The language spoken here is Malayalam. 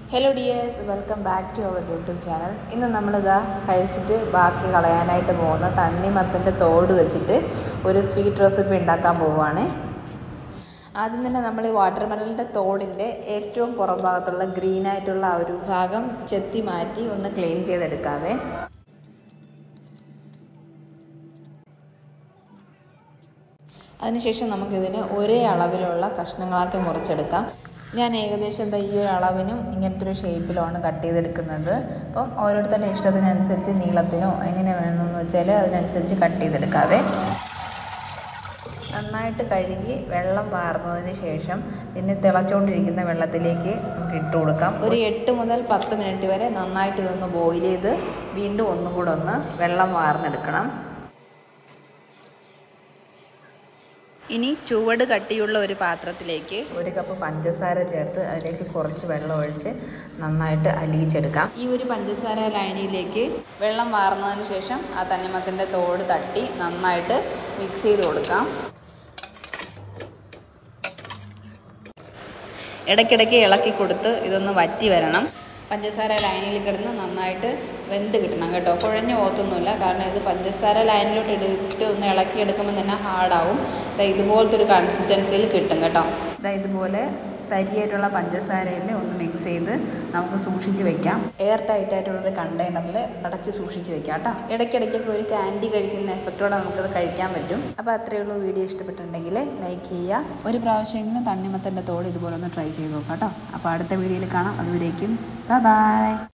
hello dears welcome back to our YouTube channel ഇന്ന് നമ്മളിതാ കഴിച്ചിട്ട് ബാക്കി കളയാനായിട്ട് പോകുന്ന തണ്ണിമത്തൻ്റെ തോട് വെച്ചിട്ട് ഒരു സ്വീറ്റ് റെസിപ്പി ഉണ്ടാക്കാൻ പോവുകയാണ് ആദ്യം തന്നെ നമ്മൾ ഈ വാട്ടർ മെലണിൻ്റെ തോടിൻ്റെ ഏറ്റവും പുറം ഭാഗത്തുള്ള ഗ്രീനായിട്ടുള്ള ആ ഒരു ഭാഗം ചെത്തി മാറ്റി ഒന്ന് ക്ലീൻ ചെയ്തെടുക്കാവേ അതിനുശേഷം നമുക്കിതിന് ഒരേ അളവിലുള്ള കഷ്ണങ്ങളാക്കി മുറിച്ചെടുക്കാം ഞാൻ ഏകദേശം എന്താ ഈ ഒരു അളവിനും ഇങ്ങനത്തെ ഒരു ഷേപ്പിലാണ് കട്ട് ചെയ്തെടുക്കുന്നത് അപ്പം ഓരോരുത്തരുടെ ഇഷ്ടത്തിനനുസരിച്ച് നീളത്തിനോ എങ്ങനെ വേണമെന്ന് വെച്ചാൽ അതിനനുസരിച്ച് കട്ട് ചെയ്തെടുക്കാവേ നന്നായിട്ട് കഴുകി വെള്ളം വാർന്നതിന് ശേഷം പിന്നെ തിളച്ചുകൊണ്ടിരിക്കുന്ന വെള്ളത്തിലേക്ക് നമുക്ക് ഇട്ട് കൊടുക്കാം ഒരു എട്ട് മുതൽ പത്ത് മിനിറ്റ് വരെ നന്നായിട്ട് ഇതൊന്ന് ബോയിൽ ചെയ്ത് വീണ്ടും ഒന്നും കൂടെ ഒന്ന് വെള്ളം വാർന്നെടുക്കണം ഇനി ചുവട് കട്ടിയുള്ള ഒരു പാത്രത്തിലേക്ക് ഒരു കപ്പ് പഞ്ചസാര ചേർത്ത് അതിലേക്ക് കുറച്ച് വെള്ളം ഒഴിച്ച് നന്നായിട്ട് അലിയിച്ചെടുക്കാം ഈ ഒരു പഞ്ചസാര ലൈനിലേക്ക് വെള്ളം വാർന്നതിന് ശേഷം ആ തണ്ണിമത്തിൻ്റെ തോട് തട്ടി നന്നായിട്ട് മിക്സ് ചെയ്ത് കൊടുക്കാം ഇടയ്ക്കിടയ്ക്ക് ഇളക്കി കൊടുത്ത് ഇതൊന്ന് വറ്റി വരണം പഞ്ചസാര ലൈനിൽ കിടന്ന് നന്നായിട്ട് വെന്ത് കിട്ടണം കേട്ടോ കുഴഞ്ഞു പോകത്തൊന്നുമില്ല കാരണം ഇത് പഞ്ചസാര ലൈനിലോട്ട് ഇട്ടിട്ട് ഒന്ന് ഇളക്കി എടുക്കുമ്പോൾ തന്നെ ഹാർഡാവും ഇതുപോലത്തെ ഒരു കൺസിസ്റ്റൻസിയിൽ കിട്ടും കേട്ടോ ഇതാ ഇതുപോലെ തരിയായിട്ടുള്ള പഞ്ചസാരയിൽ ഒന്ന് മിക്സ് ചെയ്ത് നമുക്ക് സൂക്ഷിച്ച് വെക്കാം എയർ ടൈറ്റ് ആയിട്ടുള്ളൊരു കണ്ടെയ്നറിൽ അടച്ച് സൂക്ഷിച്ച് വെക്കാം കേട്ടോ ഇടയ്ക്കിടയ്ക്കൊക്കെ ഒരു ക്യാൻഡി കഴിക്കുന്ന എഫക്റ്റോടെ നമുക്കത് കഴിക്കാൻ പറ്റും അപ്പോൾ അത്രയേ ഉള്ളൂ വീഡിയോ ഇഷ്ടപ്പെട്ടിട്ടുണ്ടെങ്കിൽ ലൈക്ക് ചെയ്യുക ഒരു പ്രാവശ്യമെങ്കിലും തണ്ണിമത്തൻ്റെ തോട് ഇതുപോലെ ഒന്ന് ട്രൈ ചെയ്ത് നോക്കാം കേട്ടോ അപ്പോൾ അടുത്ത വീഡിയോയിൽ കാണാം അതുവരേക്കും ബൈ